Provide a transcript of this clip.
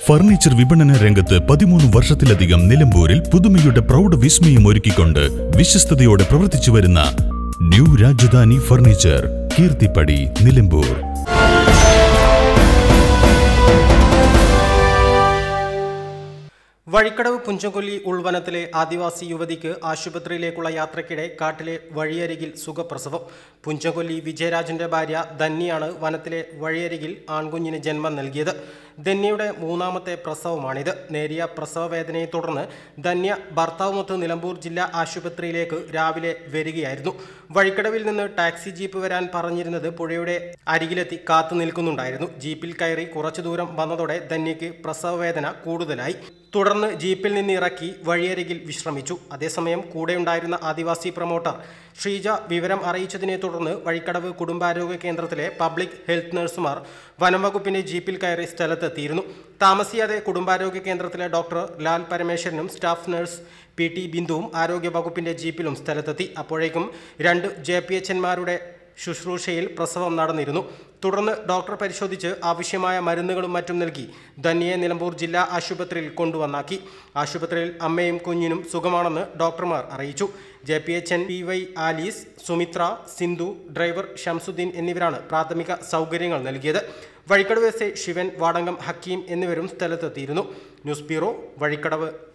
furniture വിപണന രംഗത്ത് പതിമൂന്ന് വർഷത്തിലധികം നിലമ്പൂരിൽ പുതുമയുടെ പ്രൗഢ വിസ്മയം ഒരുക്കിക്കൊണ്ട് വിശ്വസ്തയോടെ പ്രവർത്തിച്ചു വരുന്ന ന്യൂ രാജധാനി ഫർണിച്ചർ കീർത്തിപ്പടി നിലമ്പൂർ വഴിക്കടവ് പുഞ്ചകൊല്ലി ഉൾവനത്തിലെ ആദിവാസി യുവതിക്ക് ആശുപത്രിയിലേക്കുള്ള യാത്രയ്ക്കിടെ കാട്ടിലെ വഴിയരികിൽ സുഖപ്രസവം പുഞ്ചകൊല്ലി വിജയരാജന്റെ ഭാര്യ ധന്യയാണ് വനത്തിലെ വഴിയരികിൽ ആൺകുഞ്ഞിന് ജന്മം നൽകിയത് ധന്യയുടെ മൂന്നാമത്തെ പ്രസവമാണിത് നേരിയ പ്രസവ വേദനയെ തുടർന്ന് ധന്യ ഭർത്താവുമൊത്ത് നിലമ്പൂർ ജില്ലാ ആശുപത്രിയിലേക്ക് രാവിലെ വരികയായിരുന്നു വഴിക്കടവിൽ നിന്ന് ടാക്സി ജീപ്പ് വരാൻ പറഞ്ഞിരുന്നത് പുഴയുടെ അരികിലെത്തി കാത്തു നിൽക്കുന്നുണ്ടായിരുന്നു ജീപ്പിൽ കയറി കുറച്ചു ദൂരം വന്നതോടെ ധന്യയ്ക്ക് പ്രസവ വേദന കൂടുതലായി തുടർന്ന് ജീപ്പിൽ നിന്ന് ഇറക്കി വഴിയരികിൽ വിശ്രമിച്ചു അതേസമയം കൂടെയുണ്ടായിരുന്ന ആദിവാസി പ്രൊമോട്ടർ ഷീജ വിവരം അറിയിച്ചതിനെ തുടർന്ന് വഴിക്കടവ് കുടുംബാരോഗ്യ കേന്ദ്രത്തിലെ പബ്ലിക് ഹെൽത്ത് നഴ്സുമാർ വനംവകുപ്പിന്റെ ജീപ്പിൽ കയറി സ്ഥലത്തെത്തിയിരുന്നു താമസിയാതെ കുടുംബാരോഗ്യ കേന്ദ്രത്തിലെ ഡോക്ടർ ലാൽ പരമേശ്വരനും സ്റ്റാഫ് നഴ്സ് പി ടി ബിന്ദുവും ആരോഗ്യ വകുപ്പിന്റെ ജീപ്പിലും സ്ഥലത്തെത്തി അപ്പോഴേക്കും രണ്ട് ജെ പി എച്ച്എന്മാരുടെ ശുശ്രൂഷയിൽ പ്രസവം നടന്നിരുന്നു തുടർന്ന് ഡോക്ടർ പരിശോധിച്ച് ആവശ്യമായ മരുന്നുകളും മറ്റും നൽകി ധന്യയെ നിലമ്പൂർ ജില്ലാ ആശുപത്രിയിൽ കൊണ്ടുവന്നാക്കി ആശുപത്രിയിൽ അമ്മയും കുഞ്ഞിനും സുഖമാണെന്ന് ഡോക്ടർമാർ അറിയിച്ചു J P H N P Y Alice Sumithra Sindhu driver Shamsuddin എന്നിവരാണ് പ്രാഥമിക സൗകര്യങ്ങൾ നൽകിയത് വഴിക്കടവ് എസ് എ ശിവൻ വാടങ്കം ഹക്കീം എന്നിവരും സ്ഥലത്തെത്തിയിരുന്നു ന്യൂസ് ബ്യൂറോ വഴിക്കടവ്